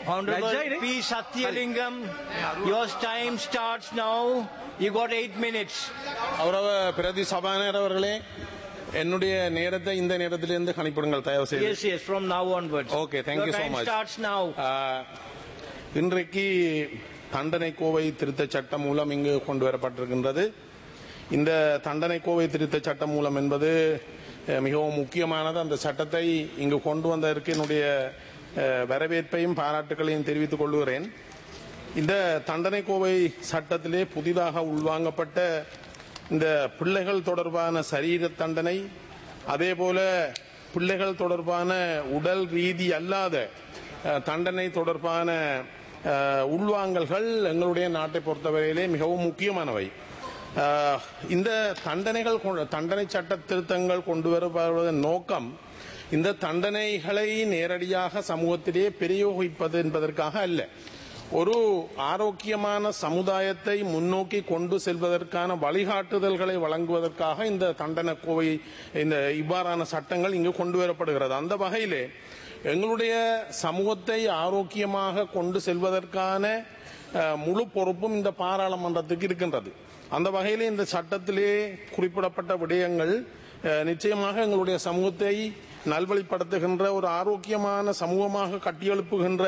Honorable Rajai, P. Satyalingam, your time starts now. You got eight minutes. கௌரவ பிரதி சபாநாயகர் அவர்களே என்னுடைய நேரத்தை இந்த நேரத்திலிருந்து கணிப்பிடுங்கள் தயவு செய்து Yes, yes, from now onwards. Okay, thank your you so time much. starts now. ஆஹ், இன்றைக்கு தண்டனை கோவை திருத்த சட்டம் மூலம் இங்கு கொண்டு வரப்பட்டிருக்கின்றது இந்த தண்டனை கோவை திருத்த சட்டம் மூலம் என்பது அஹ், மிகவும் முக்கியமானது அந்த சட்டத்தை இங்கு கொண்டு வந்ததற்கு என்னுடைய அஹ், வரவேற்பையும் பாராட்டுகளையும் தெரிவித்துக் கொள்கிறேன் இந்த தண்டனை கோவை சட்டத்திலே புதிதாக உள்வாங்கப்பட்ட இந்த பிள்ளைகள் தொடர்பான சரீர தண்டனை அதே போல பிள்ளைகள் தொடர்பான உடல் ரீதி அல்லாத அஹ், தண்டனை தொடர்பான அஹ், உள்வாங்கல்கள் எங்களுடைய நாட்டை பொறுத்தவரையிலே மிகவும் முக்கியமானவை அஹ், இந்த தண்டனைகள் கொ- தண்டனை சட்ட திருத்தங்கள் கொண்டு வரப்படுவதன் நோக்கம் இந்த தண்டனைகளை நேரடியாக சமூகத்திலே பிரயோகிப்பது என்பதற்காக அல்ல ஒரு ஆரோக்கியமான சமுதாயத்தை முன்னோக்கி கொண்டு செல்வதற்கான வழிகாட்டுதல்களை வழங்குவதற்காக இந்த தண்டன கோவை இந்த இவ்வாறான சட்டங்கள் இங்கு கொண்டு வரப்படுகிறது அந்த வகையிலே எங்களுடைய சமூகத்தை ஆரோக்கியமாக கொண்டு செல்வதற்கான அஹ், முழு பொறுப்பும் இந்த பாராளுமன்றத்துக்கு இருக்கின்றது அந்த வகையிலே இந்த சட்டத்திலே குறிப்பிடப்பட்ட விடயங்கள் அஹ், நிச்சயமாக எங்களுடைய சமூகத்தை நல்வழிப்படுத்துகின்ற ஒரு ஆரோக்கியமான சமூகமாக கட்டியெழுப்புகின்ற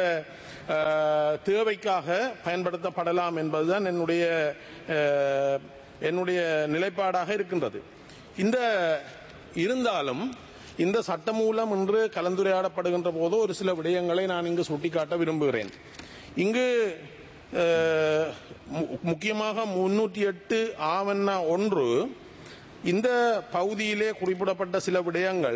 அஹ், தேவைக்காக பயன்படுத்தப்படலாம் என்பதுதான் என்னுடைய அஹ், என்னுடைய நிலைப்பாடாக இருக்கின்றது இந்த இருந்தாலும் இந்த சட்டமூலம் இன்று கலந்துரையாடப்படுகின்ற போது ஒரு சில விடயங்களை நான் இங்கு சுட்டிக்காட்ட விரும்புகிறேன் இங்கு அஹ், மு- முக்கியமாக முன்னூற்றி எட்டு ஆவண்ணா ஒன்று இந்த பகுதியிலே குறிப்பிடப்பட்ட சில விடயங்கள்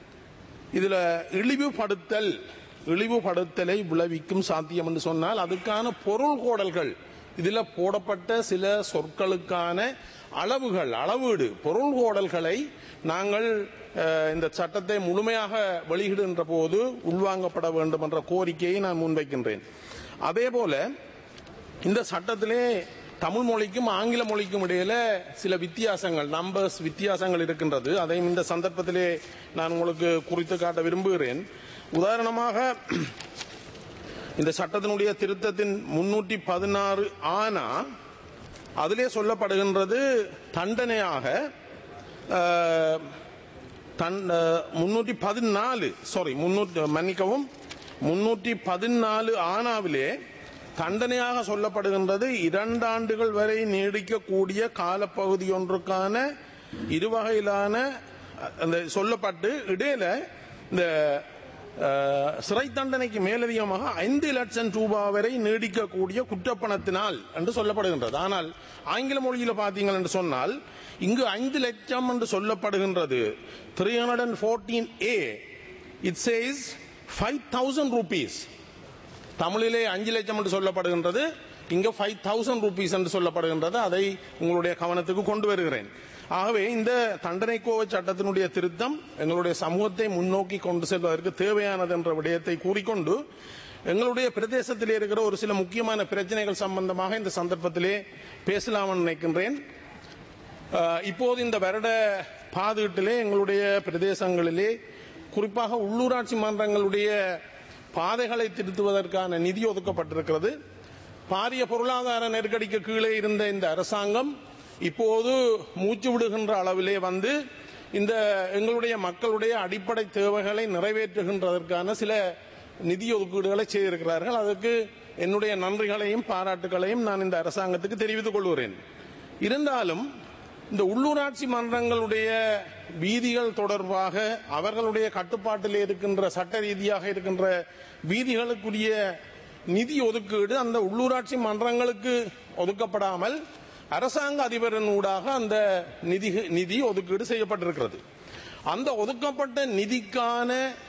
இதுல இழிவுபடுத்தல் இழிவுபடுத்தலை விளைவிக்கும் சாத்தியம் என்று சொன்னால் அதுக்கான பொருள் கோடல்கள் இதுல போடப்பட்ட சில சொற்களுக்கான அளவுகள் அளவீடு பொருள் கோடல்களை நாங்கள் அஹ், இந்த சட்டத்தை முழுமையாக வெளியிடுகின்ற போது உள்வாங்கப்பட வேண்டும் என்ற கோரிக்கையை நான் முன்வைக்கின்றேன் அதே போல இந்த சட்டத்திலே தமிழ் மொழிக்கும் ஆங்கில மொழிக்கும் இடையில சில வித்தியாசங்கள் நம்பர்ஸ் வித்தியாசங்கள் இருக்கின்றது அதையும் இந்த சந்தர்ப்பத்திலே நான் உங்களுக்கு குறித்து காட்ட விரும்புகிறேன் உதாரணமாக இந்த சட்டத்தினுடைய திருத்தத்தின் முன்னூற்றி பதினாறு ஆனா அதிலே சொல்லப்படுகின்றது தண்டனையாக அஹ், தன் முன்னூற்றி பதினாலு சாரி முன்னூற்றி மன்னிக்கவும் முன்னூற்றி பதினாலு ஆனாவிலே தண்டனையாக சொல்லப்படுகின்றது இரண்டு ஆண்டுகள் வரை நீடிக்கக்கூடிய காலப்பகுதி ஒன்றுக்கான இருவகையிலான அந்த சொல்லப்பட்டு இடையில இந்த அஹ், சிறை தண்டனைக்கு மேலதிகமாக ஐந்து லட்சம் ரூபாய் வரை நீடிக்கக்கூடிய குற்றப்பணத்தினால் என்று சொல்லப்படுகின்றது ஆனால் ஆங்கில மொழியில் பார்த்தீங்கள் என்று சொன்னால் இங்கு ஐந்து லட்சம் என்று சொல்லப்படுகின்றது three hundred and fourteen A it says five thousand rupees தமிழிலே அஞ்சு லட்சம் என்று சொல்லப்படுகின்றது இங்க ஃபைவ் தௌசண்ட் ருபீஸ் என்று சொல்லப்படுகின்றது அதை உங்களுடைய கவனத்துக்கு கொண்டு வருகிறேன் ஆகவே இந்த தண்டனை கோவை சட்டத்தினுடைய திருத்தம் எங்களுடைய சமூகத்தை முன்னோக்கி கொண்டு செல்வதற்கு தேவையானது என்ற விடயத்தை கூறிக்கொண்டு எங்களுடைய பிரதேசத்திலே இருக்கிற ஒரு சில முக்கியமான பிரச்சனைகள் சம்பந்தமாக இந்த சந்தர்ப்பத்திலே பேசலாம் நினைக்கின்றேன் அஹ், இப்போது இந்த வருட பாதுகாட்டிலே எங்களுடைய பிரதேசங்களிலே குறிப்பாக உள்ளூராட்சி மன்றங்களுடைய பாதைகளை திருத்துவதற்கான நிதி ஒதுக்கப்பட்டிருக்கிறது பாரிய பொருளாதார நெருக்கடிக்கு கீழே இருந்த இந்த அரசாங்கம் இப்போது மூச்சு விடுகின்ற அளவிலே வந்து இந்த எங்களுடைய மக்களுடைய அடிப்படை தேவைகளை நிறைவேற்றுகின்றதற்கான சில நிதி ஒதுக்கீடுகளை செய்திருக்கிறார்கள் அதற்கு என்னுடைய நன்றிகளையும் பாராட்டுகளையும் நான் இந்த அரசாங்கத்துக்கு தெரிவித்துக் கொள்கிறேன் இருந்தாலும் இந்த உள்ளூராட்சி மன்றங்களுடைய வீதிகள் தொடர்பாக அவர்களுடைய கட்டுப்பாட்டில் இருக்கின்ற சட்ட ரீதியாக இருக்கின்ற வீதிகளுக்குரிய நிதி ஒதுக்கீடு அந்த உள்ளூராட்சி மன்றங்களுக்கு ஒதுக்கப்படாமல் அரசாங்க அதிபரின் ஊடாக அந்த நிதி நிதி ஒதுக்கீடு செய்யப்பட்டிருக்கிறது அந்த ஒதுக்கப்பட்ட நிதிக்கான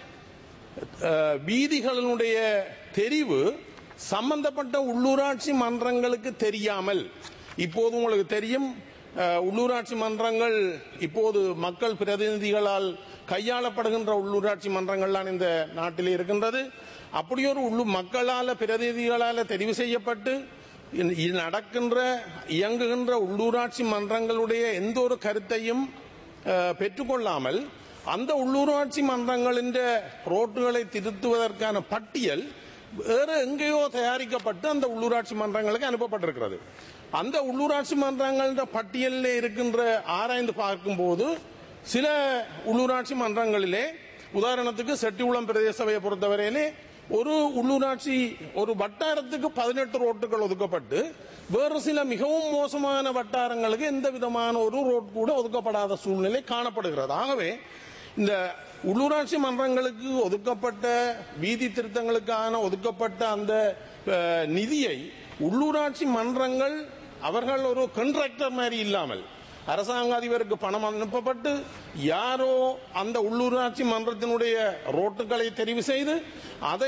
அஹ், வீதிகளினுடைய தெரிவு சம்பந்தப்பட்ட உள்ளூராட்சி மன்றங்களுக்கு தெரியாமல் இப்போது உங்களுக்கு தெரியும் அஹ், உள்ளூராட்சி மன்றங்கள் இப்போது மக்கள் பிரதிநிதிகளால் கையாளப்படுகின்ற உள்ளூராட்சி மன்றங்கள்லாம் இந்த நாட்டில் இருக்கின்றது அப்படியொரு உள்ளு மக்களால் பிரதிநிதிகளால் தெரிவு செய்யப்பட்டு இ- இ- நடக்கின்ற இயங்குகின்ற உள்ளூராட்சி மன்றங்களுடைய எந்த ஒரு கருத்தையும் அஹ், பெற்றுக்கொள்ளாமல் அந்த உள்ளூராட்சி மன்றங்களின் ரோட்டுகளை திருத்துவதற்கான பட்டியல் வேற எங்கேயோ தயாரிக்கப்பட்டு அந்த உள்ளூராட்சி மன்றங்களுக்கு அனுப்பப்பட்டிருக்கிறது அந்த உள்ளூராட்சி மன்றங்கள பட்டியலில் இருக்கின்ற ஆராய்ந்து பார்க்கும்போது சில உள்ளூராட்சி மன்றங்களிலே உதாரணத்துக்கு செட்டிகுளம் பிரதேச சபையை பொறுத்தவரையிலே ஒரு உள்ளூராட்சி ஒரு வட்டாரத்துக்கு பதினெட்டு ரோட்டுகள் ஒதுக்கப்பட்டு வேறு சில மிகவும் மோசமான வட்டாரங்களுக்கு எந்த விதமான ஒரு ரோட் கூட ஒதுக்கப்படாத சூழ்நிலை காணப்படுகிறது ஆகவே இந்த உள்ளூராட்சி மன்றங்களுக்கு ஒதுக்கப்பட்ட வீதி திருத்தங்களுக்கான ஒதுக்கப்பட்ட அந்த அஹ், நிதியை உள்ளூராட்சி மன்றங்கள் அவர்கள் ஒரு கண்ட்ராக்டர் மாதிரி இல்லாமல் அரசாங்க அதிபருக்கு பணம் அனுப்பப்பட்டு யாரோ அந்த உள்ளூராட்சி மன்றத்தினுடைய ரோட்டுகளை தெரிவு செய்து அதை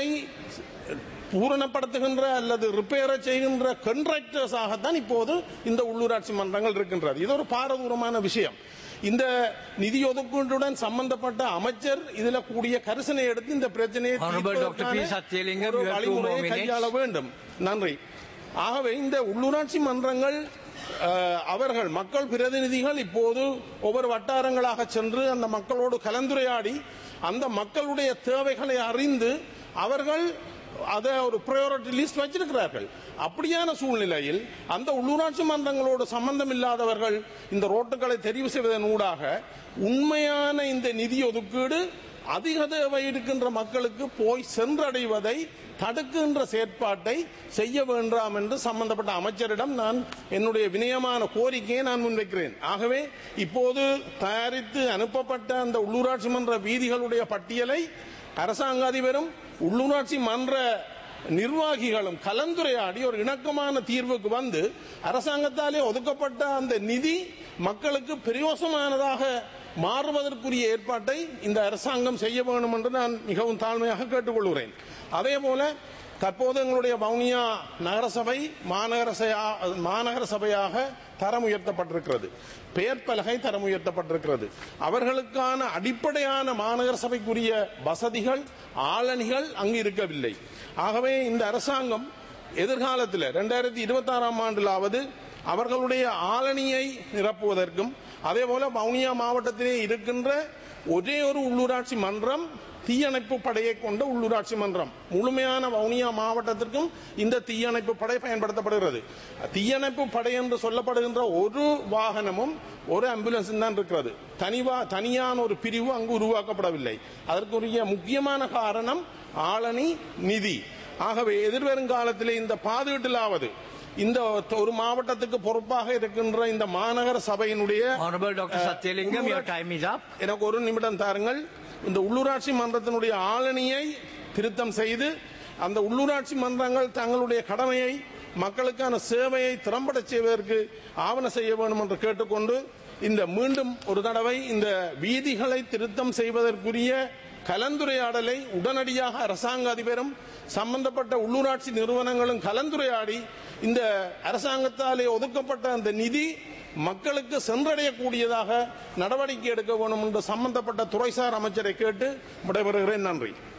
பூரணப்படுத்துகின்ற அல்லது ரிப்பேரை செய்கின்ற கண்ட்ராக்டர்ஸாகத்தான் இப்போது இந்த உள்ளூராட்சி மன்றங்கள் இருக்கின்றது இது ஒரு பாரதூரமான விஷயம் இந்த நிதி ஒதுக்கீட்டுடன் சம்பந்தப்பட்ட அமைச்சர் இதுல கூடிய கரிசனை எடுத்து இந்த பிரச்சனையை Honorable Dr. P. தீர்ப்பதற்கான Satyalingam, ஒரு you have two more வழிமுறையை minutes. கையாள வேண்டும் நன்றி ஆகவே இந்த உள்ளூராட்சி மன்றங்கள் அஹ், அவர்கள் மக்கள் பிரதிநிதிகள் இப்போது ஒவ்வொரு வட்டாரங்களாக சென்று அந்த மக்களோடு கலந்துரையாடி அந்த மக்களுடைய தேவைகளை அறிந்து அவர்கள் அதை ஒரு ப்ரையாரிட்டி லிஸ்ட் வச்சிருக்கிறார்கள் அப்படியான சூழ்நிலையில் அந்த உள்ளூராட்சி மன்றங்களோடு சம்பந்தம் இல்லாதவர்கள் இந்த ரோட்டுகளை தெரிவு செய்வதன் ஊடாக உண்மையான இந்த நிதி ஒதுக்கீடு அதிக தேவை இருக்கின்ற மக்களுக்கு போய் சென்றடைவதை தடுக்கின்ற செயற்பாட்டை செய்ய வேண்டாம் என்று சம்பந்தப்பட்ட அமைச்சரிடம் நான் என்னுடைய வினயமான கோரிக்கையை நான் முன்வைக்கிறேன் ஆகவே இப்போது தயாரித்து அனுப்பப்பட்ட அந்த உள்ளூராட்சி மன்ற வீதிகளுடைய பட்டியலை அரசாங்க அதிபரும் உள்ளூராட்சி மன்ற நிர்வாகிகளும் கலந்துரையாடி ஒரு இணக்கமான தீர்வுக்கு வந்து அரசாங்கத்தாலே ஒதுக்கப்பட்ட அந்த நிதி மக்களுக்கு பிரயோசமானதாக மாறுவதற்குரிய ஏற்பாட்டை இந்த அரசாங்கம் செய்ய வேண்டும் என்று நான் மிகவும் தாழ்மையாக கேட்டுக்கொள்கிறேன் அதே போல தற்போது எங்களுடைய வவுனியா நகரசபை மாநகர சபையா- மாநகர சபையாக தரம் உயர்த்தப்பட்டிருக்கிறது பெயர் பலகை தரம் உயர்த்தப்பட்டிருக்கிறது அவர்களுக்கான அடிப்படையான மாநகர சபைக்குரிய வசதிகள் ஆளணிகள் அங்கு இருக்கவில்லை ஆகவே இந்த அரசாங்கம் எதிர்காலத்தில் ரெண்டாயிரத்தி இருபத்தி ஆறாம் ஆண்டிலாவது அவர்களுடைய ஆளணியை நிரப்புவதற்கும் அதே போல வவுனியா மாவட்டத்திலே இருக்கின்ற ஒரே ஒரு உள்ளூராட்சி மன்றம் தீயணைப்பு படையை கொண்ட உள்ளூராட்சி மன்றம் முழுமையான வவுனியா மாவட்டத்திற்கும் இந்த தீயணைப்பு படை பயன்படுத்தப்படுகிறது தீயணைப்பு படை என்று சொல்லப்படுகின்ற ஒரு வாகனமும் ஒரு ஆம்புலன்ஸ் தான் இருக்கிறது தனிவா தனியான ஒரு பிரிவு அங்கு உருவாக்கப்படவில்லை அதற்குரிய முக்கியமான காரணம் ஆளணி நிதி ஆகவே எதிர்வரும் காலத்திலே இந்த பாதுகாட்டிலாவது இந்த ஒரு மாவட்டத்துக்கு பொறுப்பாக இருக்கின்ற இந்த மாநகர சபையினுடைய Honorable Dr. Satyalingam, your time is up. எனக்கு ஒரு நிமிடம் தாருங்கள் இந்த உள்ளூராட்சி மன்றத்தினுடைய ஆளணியை திருத்தம் செய்து அந்த உள்ளூராட்சி மன்றங்கள் தங்களுடைய கடமையை மக்களுக்கான சேவையை திறம்பட செய்வதற்கு ஆவண செய்ய வேண்டும் என்று கேட்டுக்கொண்டு இந்த மீண்டும் ஒரு தடவை இந்த வீதிகளை திருத்தம் செய்வதற்குரிய கலந்துரையாடலை உடனடியாக அரசாங்க அதிபரும் சம்பந்தப்பட்ட உள்ளூராட்சி நிறுவனங்களும் கலந்துரையாடி இந்த அரசாங்கத்தாலே ஒதுக்கப்பட்ட அந்த நிதி மக்களுக்கு சென்றடையக்கூடியதாக நடவடிக்கை எடுக்க வேண்டும் என்று சம்பந்தப்பட்ட துறைசார் அமைச்சரை கேட்டு விடைபெறுகிறேன் நன்றி